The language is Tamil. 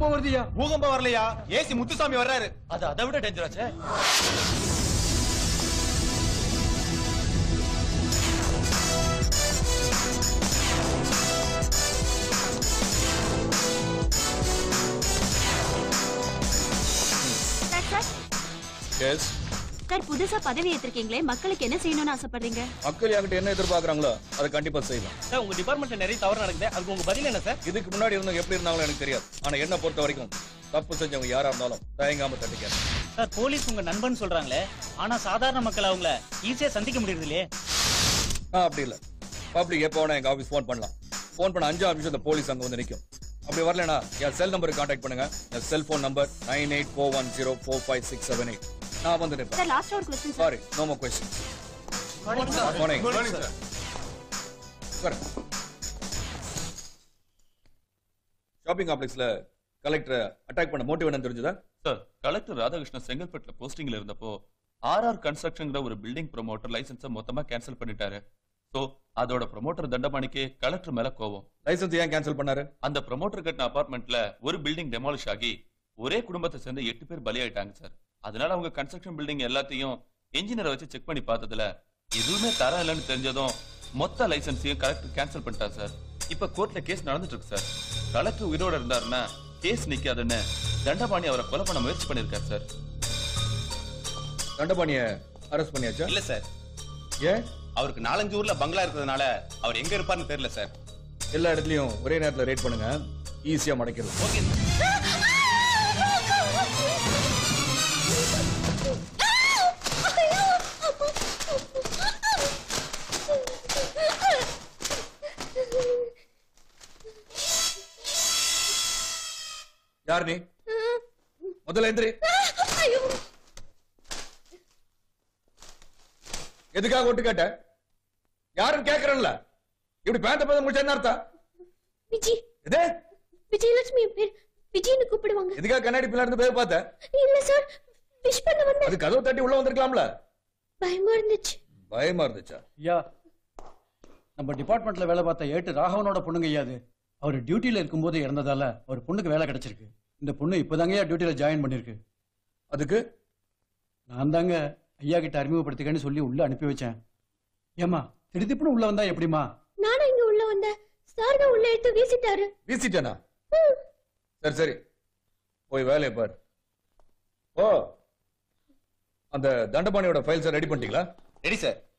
பூகம்பம் வருதுயா பூகம்பம் வரலையா ஏசி முத்துசாமி வர்றாரு அது அதை விட டேஞ்சர் ஆச்சே சார் சார் எஸ் சார் புதுசா பதவி ஏத்திருக்கீங்களே மக்களுக்கு என்ன செய்யணும்னு ஆசைப்படுறீங்க மக்கள் என்கிட்ட என்ன எதிர்பார்க்கறாங்களோ அதை கண்டிப்பா செய்வேன் சார் உங்க டிபார்ட்மெண்ட்ல நிறைய தவறு நடக்குது அதுக்கு உங்க பதில் என்ன சார் இதுக்கு முன்னாடி இருந்தவங்க எப்படி இருந்தாங்களோ எனக்கு தெரியாது ஆனா என்ன பொறுத்த வரைக்கும் தப்பு செஞ்சவங்க யாரா இருந்தாலும் தயங்காம தட்டிக்க சார் போலீஸ் உங்க நண்பன் சொல்றாங்களே ஆனா சாதாரண மக்கள் அவங்கள ஈஸியா சந்திக்க முடியுது இல்லையே நான் அப்படி இல்ல பப்ளிக் எப்போ வேணா எங்க ஆபீஸ் ஃபோன் பண்ணலாம் ஃபோன் பண்ண அஞ்சு நிமிஷம் இந்த போலீஸ் அங்க வந்து நிக்கும் அப்படி வரலனா என் செல் நம்பருக்கு கான்டாக்ட் பண்ணுங்க என் cell phone number nine eight four one zero four five six seven eight நான் வந்து நிற்பேன் சார் லாஸ்ட் ஒரு question sir sorry no more question morning sir shopping காம்ப்ளெக்ஸ்ல கலெக்டர் அட்டாக் பண்ண மோட்டிவ் என்னன்னு தெரிஞ்சதா சார் கலெக்டர் ராதாகிருஷ்ணன் செங்கல்பட்டுல போஸ்டிங்ல இருந்தப்போ ஆர்ஆர் கன்ஸ்ட்ரக்ஷன்ங்கிற ஒரு பில்டிங் ப்ரொமோட்டர் லைசன்ஸை மொத்தமா கேன்சல் பண்ணிட்டாரு சோ அதோட ப்ரொமோட்டர் தண்டபாணிக்கு கலெக்டர் மேல கோவம் லைசன்ஸ் ஏன் கேன்சல் பண்ணாரு அந்த ப்ரொமோட்டர் கட்டின அபார்ட்மெண்ட்ல ஒரு பில்டிங் டெமாலிஷ் ஆகி ஒரே குடும்பத்தை சேர்ந்து எட்டு பேர் பலியாயிட்டாங்க சார் அதனால அவங்க கன்ஸ்ட்ரக்ஷன் பில்டிங் எல்லாத்தையும் இன்ஜினியரை வச்சு செக் பண்ணி பார்த்ததுல எதுவுமே தரம் இல்லைன்னு தெரிஞ்சதும் மொத்த லைசன்ஸையும் கலெக்டர் கேன்சல் பண்ணிட்டார் சார் இப்ப கோர்ட்ல கேஸ் நடந்துட்டு இருக்கு சார் கலெக்டர் உயிரோட இருந்தாருன்னா கேஸ் நிக்காதுன்னு தண்டபாணி அவரை கொலை பண்ண முயற்சி பண்ணிருக்காரு சார் தண்டபாணிய அரெஸ்ட் பண்ணியாச்சா இல்ல சார் ஏன் அவருக்கு நாலஞ்சு ஊர்ல பங்களா இருக்கிறதுனால அவர் எங்க இருப்பாருன்னு தெரியல சார் எல்லா இடத்துலயும் ஒரே நேரத்துல ரேட் பண்ணுங்க ஈஸியா மடக்கிறது ஓகே யார் நீ முதல்ல எந்திரி எதுக்காக ஒட்டு கேட்ட யாருன்னு கேக்குறேன்ல இப்படி பேந்த பேந்த முடிச்ச என்ன அர்த்தம் விஜி இதே விஜயலட்சுமி என் பேர் விஜய்னு கூப்பிடுவாங்க எதுக்காக கண்ணாடி பிள்ளை இருந்து பேர் பார்த்த இல்ல சார் விஷ் பண்ண வந்தேன் அது கதவு தட்டி உள்ள வந்திருக்கலாம்ல பயமா இருந்துச்சு பயமா இருந்துச்சா ஐயா நம்ம டிபார்ட்மெண்ட்ல வேலை பார்த்த ஏட்டு ராகவனோட பொண்ணுங்க ஐயா அது அவர் டியூட்டில இருக்கும்போது இறந்ததால அவர் பொண்ணுக்கு வேலை கிடைச்சிருக்கு இந்த பொண்ணு இப்போதாங்க டியூட்டில ஜாயின் பண்ணிருக்கு அதுக்கு நான் தாங்க ஐயா கிட்ட அறிமுகப்படுத்திக்கன்னு சொல்லி உள்ள அனுப்பி வச்சேன் ஏமா திடுதிப்புன்னு உள்ள வந்தா எப்படிமா நானும் இங்க உள்ள வந்தேன் சார் தான் உள்ள எடுத்து வீசிட்டாரு வீசிட்டேனா சரி சரி போய் வேலையை பாரு ஓ அந்த தண்டபாணியோட ஃபைல்ஸை ரெடி பண்ணிட்டீங்களா ரெடி சார்